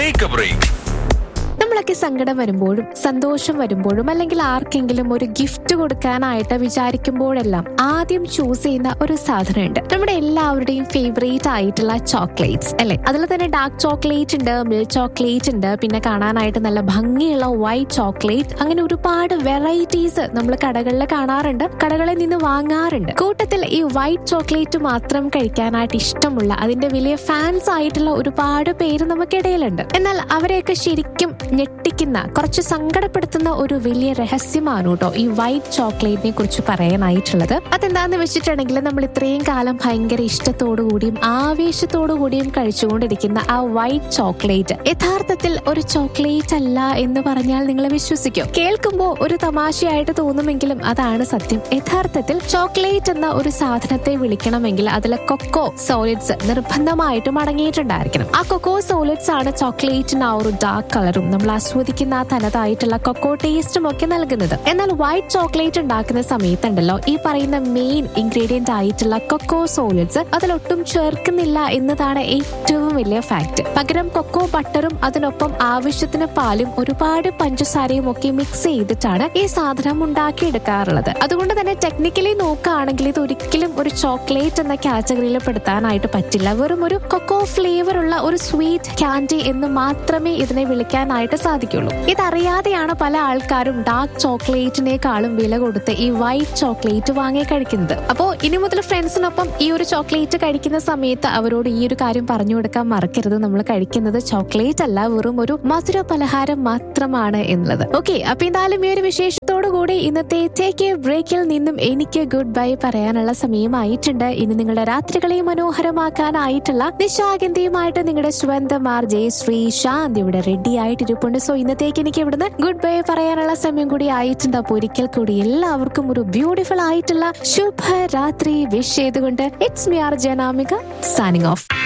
take A break നമ്മളൊക്കെ സങ്കടം വരുമ്പോഴും സന്തോഷം വരുമ്പോഴും അല്ലെങ്കിൽ ആർക്കെങ്കിലും ഒരു ഗിഫ്റ്റ് കൊടുക്കാനായിട്ട് വിചാരിക്കുമ്പോഴെല്ലാം ആദ്യം ചൂസ് ചെയ്യുന്ന ഒരു സാധനമുണ്ട് നമ്മുടെ എല്ലാവരുടെയും ഫേവറേറ്റ് ആയിട്ടുള്ള ചോക്ലേറ്റ്സ് അല്ലെ അതിൽ തന്നെ ഡാർക്ക് ചോക്ലേറ്റ് ഉണ്ട് മിൽക്ക് ചോക്ലേറ്റ് ഉണ്ട് പിന്നെ കാണാനായിട്ട് നല്ല ഭംഗിയുള്ള വൈറ്റ് ചോക്ലേറ്റ് അങ്ങനെ ഒരുപാട് വെറൈറ്റീസ് നമ്മൾ കടകളിൽ കാണാറുണ്ട് കടകളിൽ നിന്ന് വാങ്ങാറുണ്ട് കൂട്ടത്തിൽ ഈ വൈറ്റ് ചോക്ലേറ്റ് മാത്രം കഴിക്കാനായിട്ട് ഇഷ്ടമുള്ള അതിന്റെ വലിയ ഫാൻസ് ആയിട്ടുള്ള ഒരുപാട് പേര് നമുക്കിടയിലുണ്ട് എന്നാൽ അവരെയൊക്കെ ശരിക്കും ഞെട്ടിക്കുന്ന കുറച്ച് സങ്കടപ്പെടുത്തുന്ന ഒരു വലിയ രഹസ്യമാണ് കേട്ടോ ഈ വൈറ്റ് ചോക്ലേറ്റിനെ കുറിച്ച് പറയാനായിട്ടുള്ളത് അതെന്താന്ന് വെച്ചിട്ടുണ്ടെങ്കിൽ നമ്മൾ ഇത്രയും കാലം ഭയങ്കര ഇഷ്ടത്തോടു കൂടിയും ആവേശത്തോടു കൂടിയും കഴിച്ചുകൊണ്ടിരിക്കുന്ന ആ വൈറ്റ് ചോക്ലേറ്റ് യഥാർത്ഥത്തിൽ ഒരു ചോക്ലേറ്റ് അല്ല എന്ന് പറഞ്ഞാൽ നിങ്ങൾ വിശ്വസിക്കും കേൾക്കുമ്പോൾ ഒരു തമാശയായിട്ട് തോന്നുമെങ്കിലും അതാണ് സത്യം യഥാർത്ഥത്തിൽ ചോക്ലേറ്റ് എന്ന ഒരു സാധനത്തെ വിളിക്കണമെങ്കിൽ അതിലെ കൊക്കോ സോളിഡ്സ് നിർബന്ധമായിട്ടും അടങ്ങിയിട്ടുണ്ടായിരിക്കണം ആ കൊക്കോ സോളിഡ്സ് ആണ് ചോക്ലേറ്റിന് ആ ഒരു ഡാർക്ക് കളറും നമ്മൾ ആസ്വദിക്കുന്ന ആ തനതായിട്ടുള്ള കൊക്കോ ടേസ്റ്റും ഒക്കെ നൽകുന്നത് എന്നാൽ വൈറ്റ് ചോക്ലേറ്റ് ഉണ്ടാക്കുന്ന സമയത്തുണ്ടല്ലോ ഈ പറയുന്ന മെയിൻ ഇൻഗ്രീഡിയന്റ് ആയിട്ടുള്ള കൊക്കോ സോളിഡ്സ് അതിലൊട്ടും ചേർക്കുന്നില്ല എന്നതാണ് ഏറ്റവും വലിയ ഫാക്ട് പകരം കൊക്കോ ബട്ടറും അതിനൊപ്പം ആവശ്യത്തിന് പാലും ഒരുപാട് പഞ്ചസാരയും ഒക്കെ മിക്സ് ചെയ്തിട്ടാണ് ഈ സാധനം ഉണ്ടാക്കിയെടുക്കാറുള്ളത് അതുകൊണ്ട് തന്നെ ടെക്നിക്കലി നോക്കുകയാണെങ്കിൽ ഇത് ഒരിക്കലും ഒരു ചോക്ലേറ്റ് എന്ന കാറ്റഗറിയിൽ പെടുത്താനായിട്ട് പറ്റില്ല വെറും ഒരു കൊക്കോ ഫ്ലേവർ ഉള്ള ഒരു സ്വീറ്റ് ക്യാൻഡി എന്ന് മാത്രമേ ഇതിനെ വിളിക്കാനായിട്ട് സാധിക്കുള്ളൂ ഇതറിയാതെയാണ് പല ആൾക്കാരും ഡാർക്ക് ചോക്ലേറ്റിനേക്കാളും വില കൊടുത്ത് ഈ വൈറ്റ് ചോക്ലേറ്റ് വാങ്ങി കഴിക്കുന്നത് അപ്പോ ഇനി മുതൽ ഫ്രണ്ട്സിനൊപ്പം ഈ ഒരു ചോക്ലേറ്റ് കഴിക്കുന്ന സമയത്ത് അവരോട് ഈ ഒരു കാര്യം പറഞ്ഞു കൊടുക്കാൻ മറക്കരുത് നമ്മൾ കഴിക്കുന്നത് ചോക്ലേറ്റ് അല്ല വെറും ഒരു മധുര പലഹാരം മാത്രമാണ് എന്നുള്ളത് ഓക്കെ അപ്പൊ എന്തായാലും ഈ ഒരു വിശേഷത്തോടു കൂടി ഇന്നത്തെ ടേക്ക് എ ബ്രേക്കിൽ നിന്നും എനിക്ക് ഗുഡ് ബൈ പറയാനുള്ള സമയമായിട്ടുണ്ട് ഇനി നിങ്ങളുടെ രാത്രികളെ മനോഹരമാക്കാനായിട്ടുള്ള നിശാഗന്ധിയുമായിട്ട് നിങ്ങളുടെ സ്വന്തം ആർ ജെ ശ്രീ ശാന്ത് ഇവിടെ റെഡി ആയിട്ടിരിപ്പുണ്ട് സോ ഇന്നത്തേക്ക് എനിക്ക് ഇവിടുന്ന് ഗുഡ് ബൈ പറയാനുള്ള സമയം കൂടി ആയിട്ടുണ്ട് അപ്പൊ ഒരിക്കൽ കൂടി എല്ലാവർക്കും ഒരു ബ്യൂട്ടിഫുൾ ആയിട്ടുള്ള ശുഭരാത്രി വിഷ് ചെയ്തുകൊണ്ട് it's me R Janamika signing of